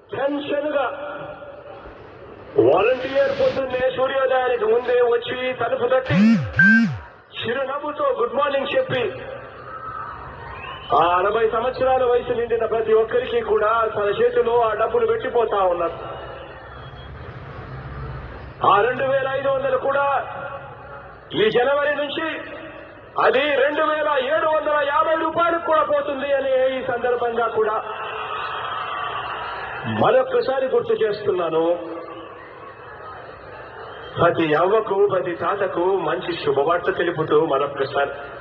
tension గా volunteer పొద్దున్నే సూర్యోదయానికి ముందే వచ్చి తలుపు తట్టి చిరునవ్వుతో గుడ్ మార్నింగ్ చెప్పి ఆ అరవై సంవత్సరాల వయసు నిండిన ప్రతి ఒక్కరికి కూడా తన చేతిలో ఆ డబ్బులు పెట్టిపోతా ఉన్నారు ఆ రెండు వేల ఐదు వందలు కూడా ఈ జనవరి నుంచి అది రెండు వేల ఏడు వందల యాభై రూపాయలకు కూడా పోతుంది అని ఈ సందర్భంగా కూడా మరొక్కసారి గుర్తు చేస్తున్నాను ప్రతి అవ్వకు ప్రతి తాతకు మంచి శుభవార్త తెలుపుతూ మరొక్కసారి